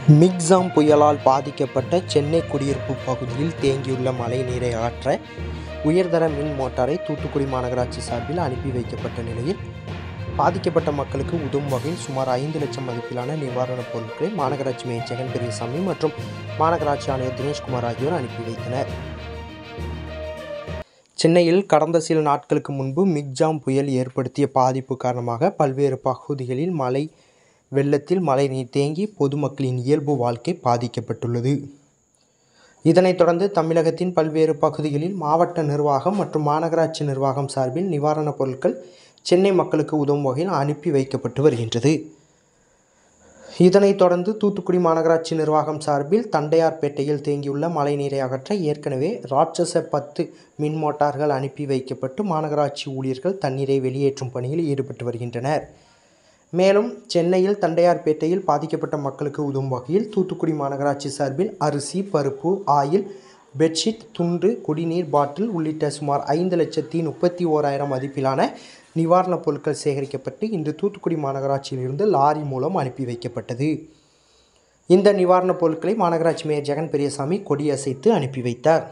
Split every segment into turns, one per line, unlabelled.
மிக்ஸாம் புயலால் பாதிக்கப்பட்ட சென்னை குடியிருப்பு பகுதியில் தேங்கியுள்ள மழை நீரை அகற்ற உயர்தர மின் மோட்டாரை தூத்துக்குடி மாநகராட்சி சார்பில் அனுப்பி வைக்கப்பட்ட நிலையில் பாதிக்கப்பட்ட மக்களுக்கு உதவும் வகையில் சுமார் ஐந்து லட்சம் மதிப்பிலான நிவாரணப் பொருட்களை மாநகராட்சி மேயர் ஜெகன் பெரியசாமி மற்றும் மாநகராட்சி ஆணையர் தினேஷ்குமார் ஆகியோர் அனுப்பி வைத்தனர் சென்னையில் கடந்த சில நாட்களுக்கு முன்பு மிக்ஜாம் புயல் ஏற்படுத்திய பாதிப்பு காரணமாக பல்வேறு பகுதிகளில் மழை வெள்ளத்தில் மழைநீர் தேங்கி பொதுமக்களின் இயல்பு வாழ்க்கை பாதிக்கப்பட்டுள்ளது இதனைத் தொடர்ந்து தமிழகத்தின் பல்வேறு பகுதிகளில் மாவட்ட நிர்வாகம் மற்றும் மாநகராட்சி நிர்வாகம் சார்பில் நிவாரணப் பொருட்கள் சென்னை மக்களுக்கு உதவும் வகையில் அனுப்பி வைக்கப்பட்டு வருகின்றது இதனைத் தொடர்ந்து தூத்துக்குடி மாநகராட்சி நிர்வாகம் சார்பில் தண்டையார்பேட்டையில் தேங்கியுள்ள மழைநீரை அகற்ற ஏற்கனவே ராட்சச பத்து மின் மோட்டார்கள் அனுப்பி வைக்கப்பட்டு மாநகராட்சி ஊழியர்கள் தண்ணீரை வெளியேற்றும் பணியில் ஈடுபட்டு வருகின்றனர் மேலும் சென்னையில் தண்டையார்பேட்டையில் பாதிக்கப்பட்ட மக்களுக்கு உதவும் வகையில் தூத்துக்குடி மாநகராட்சி சார்பில் அரிசி பருப்பு ஆயில் பெட்ஷீட் துண்டு குடிநீர் பாட்டில் உள்ளிட்ட சுமார் ஐந்து லட்சத்தி முப்பத்தி ஓராயிரம் மதிப்பிலான நிவாரணப் பொருட்கள் சேகரிக்கப்பட்டு இன்று தூத்துக்குடி மாநகராட்சியிலிருந்து லாரி மூலம் அனுப்பி வைக்கப்பட்டது இந்த நிவாரணப் பொருட்களை மாநகராட்சி மேயர் ஜெகன் பெரியசாமி கொடியசைத்து அனுப்பி வைத்தார்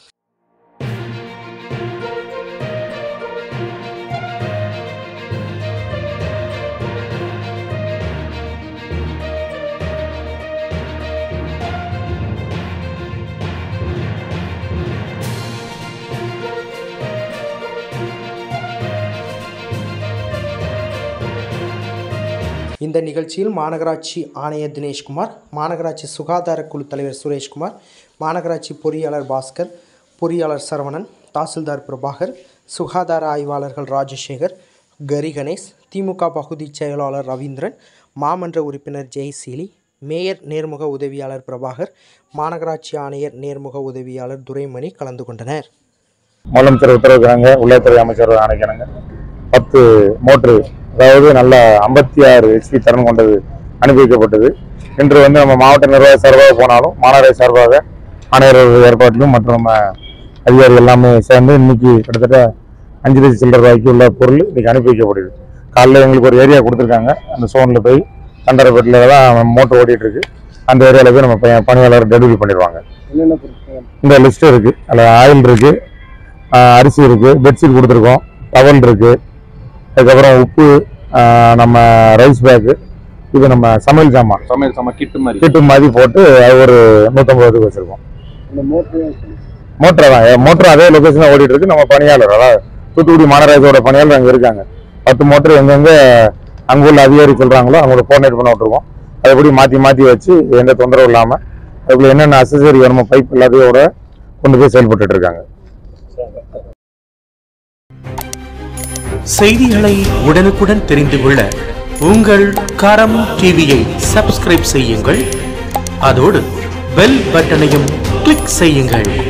இந்த நிகழ்ச்சியில் மாநகராட்சி ஆணையர் தினேஷ்குமார் மாநகராட்சி சுகாதார குழு தலைவர் சுரேஷ்குமார் மாநகராட்சி பொறியாளர் பாஸ்கர் பொறியாளர் சரவணன் தாசில்தார் பிரபாகர் சுகாதார ஆய்வாளர்கள் ராஜசேகர் கரி கணேஷ் திமுக பகுதி செயலாளர் ரவீந்திரன் மாமன்ற உறுப்பினர் ஜெயசீலி மேயர் நேர்முக உதவியாளர் பிரபாகர் மாநகராட்சி ஆணையர் நேர்முக உதவியாளர் துரைமணி கலந்து கொண்டனர்
முதலமைச்சர் உத்தரவுக்கிறாங்க உள்ளாட்சித்துறை அமைச்சர் ஆணைக்கிறாங்க பத்து மோட்ரு அதாவது நல்ல ஐம்பத்தி ஆறு ஹெச்பி திறன் கொண்டது அனுப்பி வைக்கப்பட்டது இன்று வந்து நம்ம மாவட்ட நிர்வாக சார்பாக போனாலும் மாநகராட்சி சார்பாக ஆணையர் ஏற்பாட்டிலும் மற்றும் நம்ம அதிகாரிகள் எல்லாமே சேர்ந்து இன்னைக்கு கிட்டத்தட்ட அஞ்சு லட்சம் சில்லற ரூபாய்க்கு உள்ள பொருள் இன்னைக்கு அனுப்பி வைக்கப்படுது காலைல எங்களுக்கு ஒரு ஏரியா கொடுத்துருக்காங்க அந்த சோனில் போய் கண்டரப்பேட்டில் தான் மோட்டர் ஓடிட்டு இருக்கு அந்த ஏரியாவில் போய் நம்ம ப- பணியாளர் டெலிவரி பண்ணிடுவாங்க இந்த லிஸ்ட் இருக்கு அதில் ஆயில் இருக்கு ஆஹ் அரிசி இருக்கு பெட்ஷீட் கொடுத்துருக்கோம் டவல் இருக்கு அதுக்கப்புறம் உப்பு ஆஹ் நம்ம ரைஸ் பேக்கு இது நம்ம சமையல் ஜாமான்
சமையல் சாமான் கிட்டு மாதிரி
கிட்டு மாதிரி போட்டு அது ஒரு நூற்றம்பதுக்கு வச்சிருக்கோம் மோட்டர் தான் மோட்டர் அதே லொக்கேஷனில் ஓடிட்டு இருக்கு நம்ம பணியாளர் அதாவது தூத்துக்குடி மாநகராட்சியோட பணியாளர் அங்கே இருக்காங்க பத்து மோட்டர் எங்கெங்க அங்கே உள்ள அதிகாரி சொல்றாங்களோ அவங்கள கோஆர்டினேட் பண்ண விட்டுருக்கோம் அதுபடி மாற்றி மாற்றி வச்சு எந்த தொந்தரவும் இல்லாமல் அதுக்குள்ள என்னென்ன அசசரி வேணுமோ பைப் எல்லாத்தையோட கொண்டு போய் செயல்பட்டுட்டு இருக்காங்க
செய்திகளை உடனுக்குடன் தெரிந்து கொள்ள உங்கள் கரம் டிவியை சப்ஸ்கிரைப் செய்யுங்கள் அதோடு பெல் பட்டனையும் கிளிக் செய்யுங்கள்